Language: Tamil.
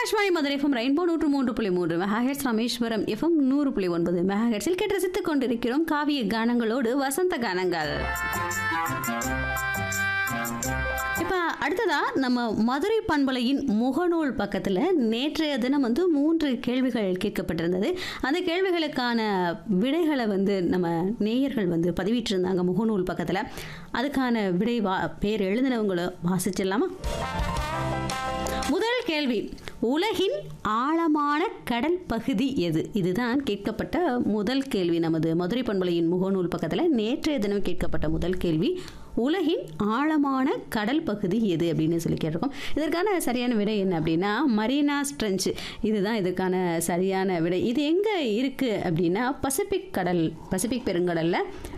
ஆகாஷ்வாணி மதுரை எஃப்எம் ரெயின்போ நூற்று மூன்று புள்ளி மூன்று மெகாஹெட்ஸ் ராமேஸ்வரம் எஃப்எம் நூறு புள்ளி ஒன்பது மெகாஹெட்ஸில் கேட்டு ரசித்துக் கொண்டிருக்கிறோம் காவிய கானங்களோடு வசந்த கானங்கள் இப்போ அடுத்ததா நம்ம மதுரை பண்பலையின் முகநூல் பக்கத்தில் நேற்றைய தினம் வந்து மூன்று கேள்விகள் கேட்கப்பட்டிருந்தது அந்த கேள்விகளுக்கான விடைகளை வந்து நம்ம நேயர்கள் வந்து பதிவிட்டிருந்தாங்க முகநூல் பக்கத்தில் அதுக்கான விடை வா பேர் எழுதினவங்கள வாசிச்சிடலாமா முதல் கேள்வி உலகின் ஆழமான கடல் பகுதி எது இதுதான் கேட்கப்பட்ட முதல் கேள்வி நமது மதுரை பண்பலையின் முகநூல் பக்கத்தில் நேற்றைய தினம் கேட்கப்பட்ட முதல் கேள்வி உலகின் ஆழமான கடல் பகுதி எது அப்படின்னு சொல்லி கேட்டிருக்கோம் இதற்கான சரியான விடை என்ன அப்படின்னா மரீனா ஸ்ட்ரென்ச் இதுதான் இதற்கான சரியான விடை இது எங்கே இருக்குது அப்படின்னா பசிபிக் கடல் பசிபிக் பெருங்கடலில்